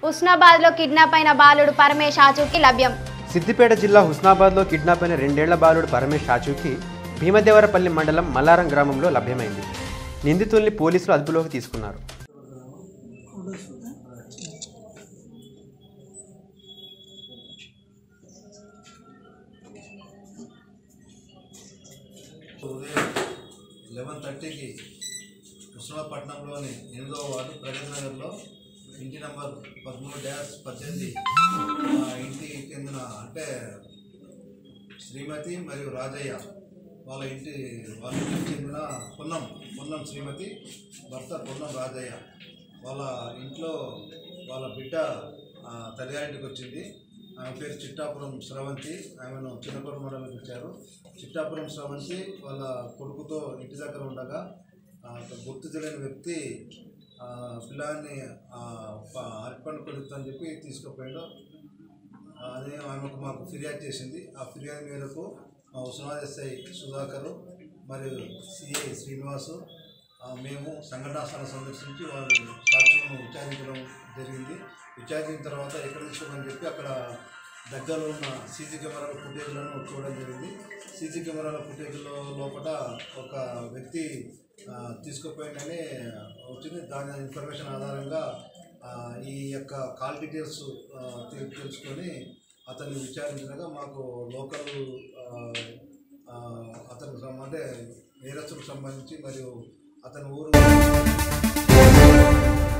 హుస్నాబాద్లో kidnap అయిన బాలుడు పరమేశ్ ఆచూకీ లభ్యం సిద్దిపేట జిల్లా హుస్నాబాద్లో కిడ్నాప్ అయిన రెండేళ్ల బాలుడు పరమేష్ ఆచూకీ భీమదేవరపల్లి మండలం మల్లారం గ్రామంలో లభ్యమైంది నిందితుల్ని పోలీసులు అదుపులోకి తీసుకున్నారు ఉదయం లెవెన్ థర్టీకి కృష్ణపట్నంలోని ఎనిమిదవ వార్డు ప్రగతి నగర్లో ఇంటి నంబర్ పదమూడు డ్యాష్ పద్దెనిమిది ఆ ఇంటి కిందన అంటే శ్రీమతి మరియు రాజయ్య వాళ్ళ ఇంటి వాళ్ళ ఇంటికి చెందిన పొన్నం పొన్నం శ్రీమతి భర్త పొన్నం రాజయ్య వాళ్ళ ఇంట్లో వాళ్ళ బిడ్డ ఆ, తల్లిగారింటికి వచ్చింది ఆమె పేరు చిట్టాపురం స్రవంతి ఆమెను చిన్నకొండ మండలికి ఇచ్చారు చిట్టాపురం స్రవంతి వాళ్ళ కొడుకుతో ఇంటి దగ్గర ఉండగా ఆ, ఒక గుర్తు తెలియని వ్యక్తి ఆ, పిల్లాన్ని అర్పణ కొడుకు అని చెప్పి తీసుకుపోయాడు అని ఆమెకు మాకు ఫిర్యాదు చేసింది ఆ ఫిర్యాదు మేరకు మా ఉస్మాన్ ఎస్ఐ సుధాకర్ మరియు సిఐ శ్రీనివాసు ఆ, మేము సంఘటనా స్థలం సందర్శించి వారి సాక్షులను విచారించడం జరిగింది విచారించిన తర్వాత ఎక్కడ తీసుకోమని చెప్పి అక్కడ దగ్గరలో ఉన్న సీసీ కెమెరాల ఫుటేజ్లను చూడడం జరిగింది సీసీ కెమెరాల ఫుటేజ్లో లోపల ఒక వ్యక్తి ఆ, తీసుకుపోయిందని వచ్చింది దాని ఇన్ఫర్మేషన్ ఆధారంగా ఆ, ఈ యొక్క కాల్ డీటెయిల్స్ ఆ, తెలు- తెలుసుకొని అతన్ని విచారించగా మాకు లోకల్ ఆ, ఆ, అతనికి సంబ- అంటే నేరస్తులకు సంబంధించి మరియు అతని ఊరు